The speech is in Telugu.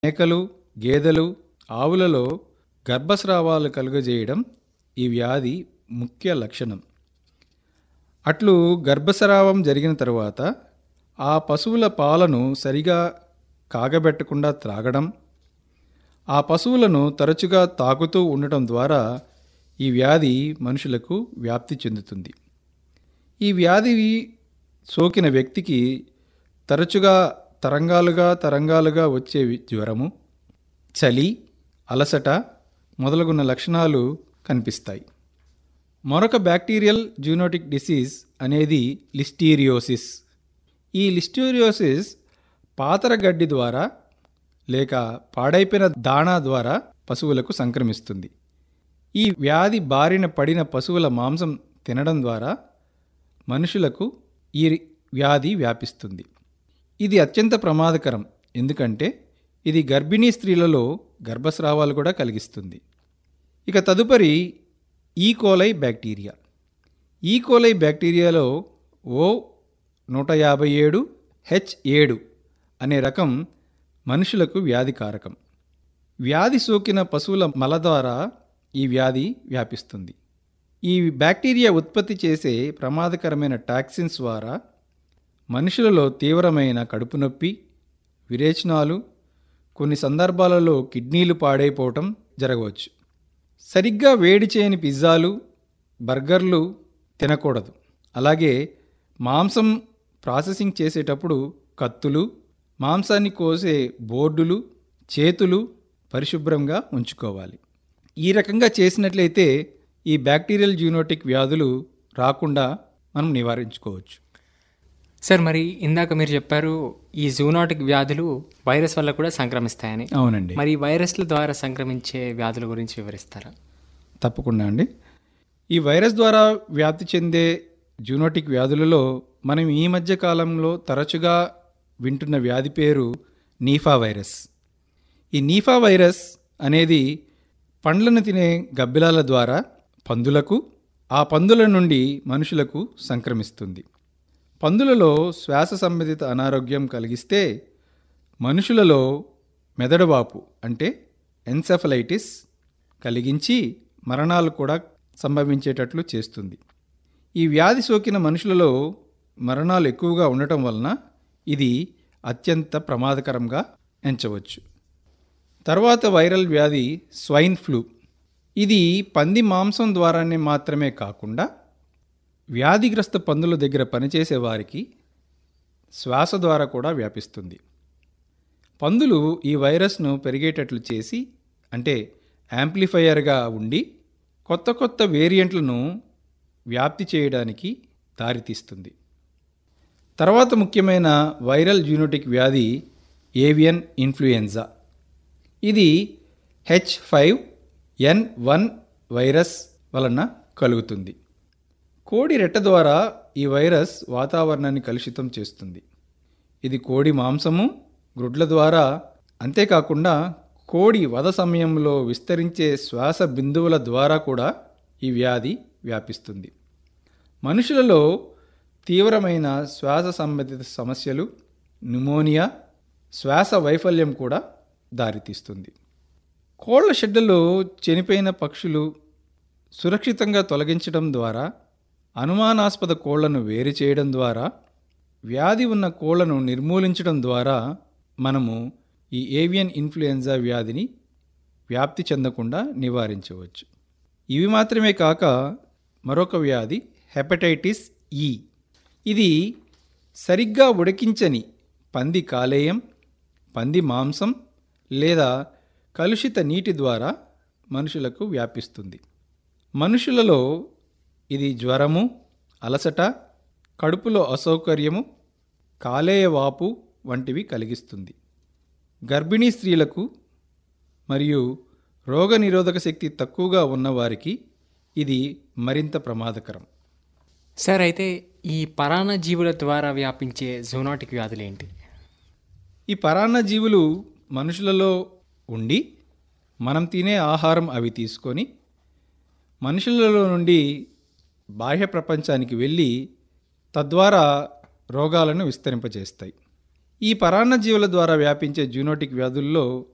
మేకలు గేదెలు ఆవులలో గర్భస్రావాలు కలుగజేయడం ఈ వ్యాధి ముఖ్య లక్షణం అట్లు గర్భస్రావం జరిగిన తరువాత ఆ పశువుల పాలను సరిగా కాగబెట్టకుండా త్రాగడం ఆ పశువులను తరచుగా తాకుతూ ఉండటం ద్వారా ఈ వ్యాధి మనుషులకు వ్యాప్తి చెందుతుంది ఈ వ్యాధి సోకిన వ్యక్తికి తరచుగా తరంగాలుగా తరంగాలుగా వచ్చే జ్వరము చలి అలసట మొదలగున్న లక్షణాలు కనిపిస్తాయి మరొక బ్యాక్టీరియల్ జూనోటిక్ డిసీజ్ అనేది లిస్టీరియోసిస్ ఈ లిస్టీరియోసిస్ పాతర గడ్డి ద్వారా లేక పాడైపోయిన దాణా ద్వారా పశువులకు సంక్రమిస్తుంది ఈ వ్యాధి బారిన పడిన పశువుల మాంసం తినడం ద్వారా మనుషులకు ఈ వ్యాధి వ్యాపిస్తుంది ఇది అత్యంత ప్రమాదకరం ఎందుకంటే ఇది గర్భిణీ స్త్రీలలో గర్భస్రావాలు కూడా కలిగిస్తుంది ఇక తదుపరి ఈకోలై బ్యాక్టీరియా ఈకోలై బ్యాక్టీరియాలో ఓ నూట యాభై ఏడు హెచ్ ఏడు అనే రకం మనుషులకు వ్యాధి కారకం వ్యాధి సోకిన పశువుల మల ద్వారా ఈ వ్యాధి వ్యాపిస్తుంది ఈ బ్యాక్టీరియా ఉత్పత్తి చేసే ప్రమాదకరమైన టాక్సిన్స్ ద్వారా మనుషులలో తీవ్రమైన కడుపు నొప్పి విరేచనాలు కొన్ని సందర్భాలలో కిడ్నీలు పాడైపోవటం జరగవచ్చు సరిగ్గా వేడి చేయని పిజ్జాలు బర్గర్లు తినకూడదు అలాగే మాంసం ప్రాసెసింగ్ చేసేటప్పుడు కత్తులు మాంసాన్ని కోసే బోర్డులు చేతులు పరిశుభ్రంగా ఉంచుకోవాలి ఈ రకంగా చేసినట్లయితే ఈ బ్యాక్టీరియల్ జూనోటిక్ వ్యాధులు రాకుండా మనం నివారించుకోవచ్చు సార్ మరి ఇందాక మీరు చెప్పారు ఈ జూనాటిక్ వ్యాధులు వైరస్ వల్ల కూడా సంక్రమిస్తాయని అవునండి మరి ఈ వైరస్ల ద్వారా సంక్రమించే వ్యాధుల గురించి వివరిస్తారా తప్పకుండా అండి ఈ వైరస్ ద్వారా వ్యాప్తి చెందే జూనోటిక్ వ్యాధులలో మనం ఈ మధ్య కాలంలో తరచుగా వింటున్న వ్యాధి పేరు నీఫా వైరస్ ఈ నీఫా వైరస్ అనేది పండ్లను తినే గబ్బిలాల ద్వారా పందులకు ఆ పందుల నుండి మనుషులకు సంక్రమిస్తుంది పందులలో శ్వాస సంబంధిత అనారోగ్యం కలిగిస్తే మనుషులలో మెదడువాపు అంటే ఎన్సెఫలైటిస్ కలిగించి మరణాలు కూడా సంభవించేటట్లు చేస్తుంది ఈ వ్యాధి సోకిన మనుషులలో మరణాలు ఎక్కువగా ఉండటం వలన ఇది అత్యంత ప్రమాదకరంగా ఎంచవచ్చు తర్వాత వైరల్ వ్యాధి స్వైన్ ఫ్లూ ఇది పంది మాంసం ద్వారానే మాత్రమే కాకుండా వ్యాధిగ్రస్త పందుల దగ్గర పనిచేసే వారికి శ్వాస ద్వారా కూడా వ్యాపిస్తుంది పందులు ఈ వైరస్ను పెరిగేటట్లు చేసి అంటే యాంప్లిఫైయర్గా ఉండి కొత్త కొత్త వేరియంట్లను వ్యాప్తి చేయడానికి దారితీస్తుంది తర్వాత ముఖ్యమైన వైరల్ జూనోటిక్ వ్యాధి ఏవియన్ ఇన్ఫ్లుయెన్జా ఇది H five N one virus వలన కలుగుతుంది కోడి రెట్ట ద్వారా ఈ వైరస్ వాతావరణాన్ని కలుషితం చేస్తుంది ఇది కోడి మాంసము గ్రుడ్ల ద్వారా అంతేకాకుండా కోడి వధ సమయంలో విస్తరించే శ్వాస బిందువుల ద్వారా కూడా ఈ వ్యాధి వ్యాపిస్తుంది మనుషులలో తీవ్రమైన శ్వాస సంబంధిత సమస్యలు న్యూమోనియా శ్వాస వైఫల్యం కూడా దారితీస్తుంది కోళ్ల షెడ్లలో చనిపోయిన పక్షులు సురక్షితంగా తొలగించడం ద్వారా అనుమానాస్పద కోళ్లను వేరు చేయడం ద్వారా వ్యాధి ఉన్న కోళ్లను నిర్మూలించడం ద్వారా మనము ఈ ఏవియన్ ఇన్ఫ్లుయెన్జా వ్యాధిని వ్యాప్తి చెందకుండా నివారించవచ్చు ఇవి మాత్రమే కాక మరొక వ్యాధి హెపటైటిస్ ఈ ఇది సరిగ్గా ఉడికించని పంది కాలేయం పంది మాంసం లేదా కలుషిత నీటి ద్వారా మనుషులకు వ్యాపిస్తుంది మనుషులలో ఇది జ్వరము అలసట కడుపులో అసౌకర్యము కాలేయ వాపు వంటివి కలిగిస్తుంది గర్భిణీ స్త్రీలకు మరియు రోగనిరోధక శక్తి తక్కువగా ఉన్నవారికి ఇది మరింత ప్రమాదకరం సార్ అయితే ఈ పరాన్న జీవుల ద్వారా వ్యాపించే జూనాటిక్ వ్యాధులు ఏంటి ఈ పరాన్న జీవులు మనుషులలో ఉండి మనం తినే ఆహారం అవి తీసుకొని మనుషులలో నుండి బాహ్య ప్రపంచానికి వెళ్ళి తద్వారా రోగాలను విస్తరింపజేస్తాయి ఈ పరాన్న జీవుల ద్వారా వ్యాపించే జూనోటిక్ వ్యాధుల్లో